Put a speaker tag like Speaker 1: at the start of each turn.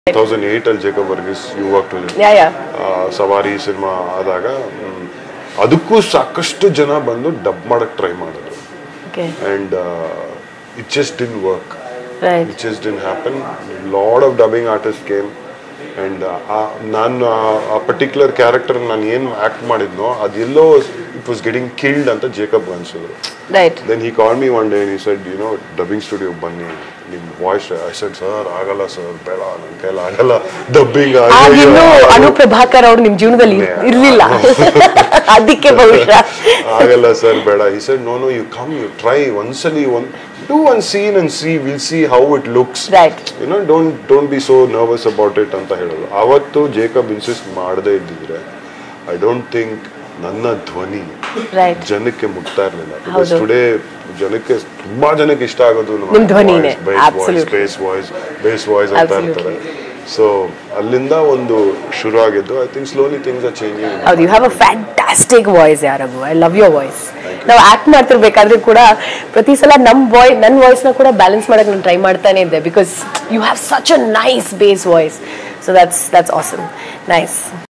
Speaker 1: Thousand eight ಅಲ್ಲಿ Jacob Varghese you work
Speaker 2: yeah yeah
Speaker 1: Savaari cinema ಆದಾಗ ಮ್, ಅದಕ್ಕೂ ಸಾಕಷ್ಟು ಜನ ಬಂದು ಡಬ್ ಮಾಡಕ್ ಟ್ರೈ ಮಾಡಿದ್ರು
Speaker 2: okay
Speaker 1: and it just didn't work
Speaker 2: right
Speaker 1: it just didn't happen lot of dubbing artist came and ನಾನು ಆ ಪರ್ಟಿಕ್ಯುಲರ್ ಕ್ಯಾರೆಕ್ಟರ್ ನಾನು ಏನು ಆಕ್ಟ್ ಮಾಡಿದ್ನೋ ಅದೆಲ್ಲೋ ಇಟ್ ವಾಸ್ ಗೆಟಿಂಗ್ ಕಿಲ್ಡ್ ಅಂತ ಜೇಕಬ್ ಅನ್ಸಿದ್ರು
Speaker 2: right
Speaker 1: then he call me one day he said you know dubbing studio ಬನ್ನಿ ನಿಮ್ಮ ವಾಯ್ಸ್ ಐ ಸೆಡ್ ಸರ್ ಆಗಲ್ಲ ಸರ್ ಬೇಡ ನನ್ನ ಕೈಲಿ ಆಗಲ್ಲ ಡಬ್ಬಿಂಗ್
Speaker 2: ಆಗಿನ್ನೂ ಅನುಪ್ರಭಾಕರ್ ಅವ್ರು ನಿಮ್ ಜೀವನದಲ್ಲಿ ಇರ್- ಇರ್ಲಿಲ್ಲ ಅದಕ್ಕೆ ಬಹುಶಃ
Speaker 1: ಆಗಲ್ಲ ಸರ್ ಬೇಡ he said no no you come you try ಒಂದ್ಸಲಿ one do one scene and see will see how it looks
Speaker 2: Right.
Speaker 1: You know don't don't be so nervous about it ಅಂತ ಹೇಳೋದು ಅವತ್ತು ಜೇಕಬ್ ಇನ್ಸಿಸ್ಟ್ ಮಾಡದೇ ಇದ್ದಿದ್ರೆ I don't think ನನ್ನ ಧ್ವನಿ
Speaker 2: right
Speaker 1: ಜನಕ್ಕೆ ಮುಟ್ತಾ ಇರಲಿಲ್ಲ
Speaker 2: ಹೌದು.
Speaker 1: ಟುಡೇ ಜನಕ್ಕೆ ತುಂಬಾ ಜನಕ್ಕೆ ಇಷ್ಟ ಆಗೋದು
Speaker 2: ನಿಮ್ ಧ್ವನಿನೇ. Absolutely.
Speaker 1: Bass voice bass voice ಅಂತ
Speaker 2: Absolutely.
Speaker 1: ಇರ್ತಾರೆ ಸೊ ಅಲ್ಲಿಂದ ಒಂದು ಶುರು ಆಗಿದ್ದು I think slowly things are changing
Speaker 2: ಹೌದು you have a fantastic voice ಯಾರಗು ಐ ಲವ್ ಯೋರ್ ವಾಯ್ಸ್ ನಾವು ಆಕ್ಟ್ ಮಾಡ್ತಿರ್ಬೇಕಾದ್ರೆ ಕೂಡ ಪ್ರತಿ ಸಲ ನಮ್ಮ ವಾಯ್ ನನ್ನ ವಾಯ್ಸ್ನ ಕೂಡ ಬ್ಯಾಲೆನ್ಸ್ ಮಾಡಕ್ಕೆ ನಾನು ಟ್ರೈ ಮಾಡ್ತಾನೆ ಇದ್ದೆ because you have such a nice bass voice so that's that's awesome nice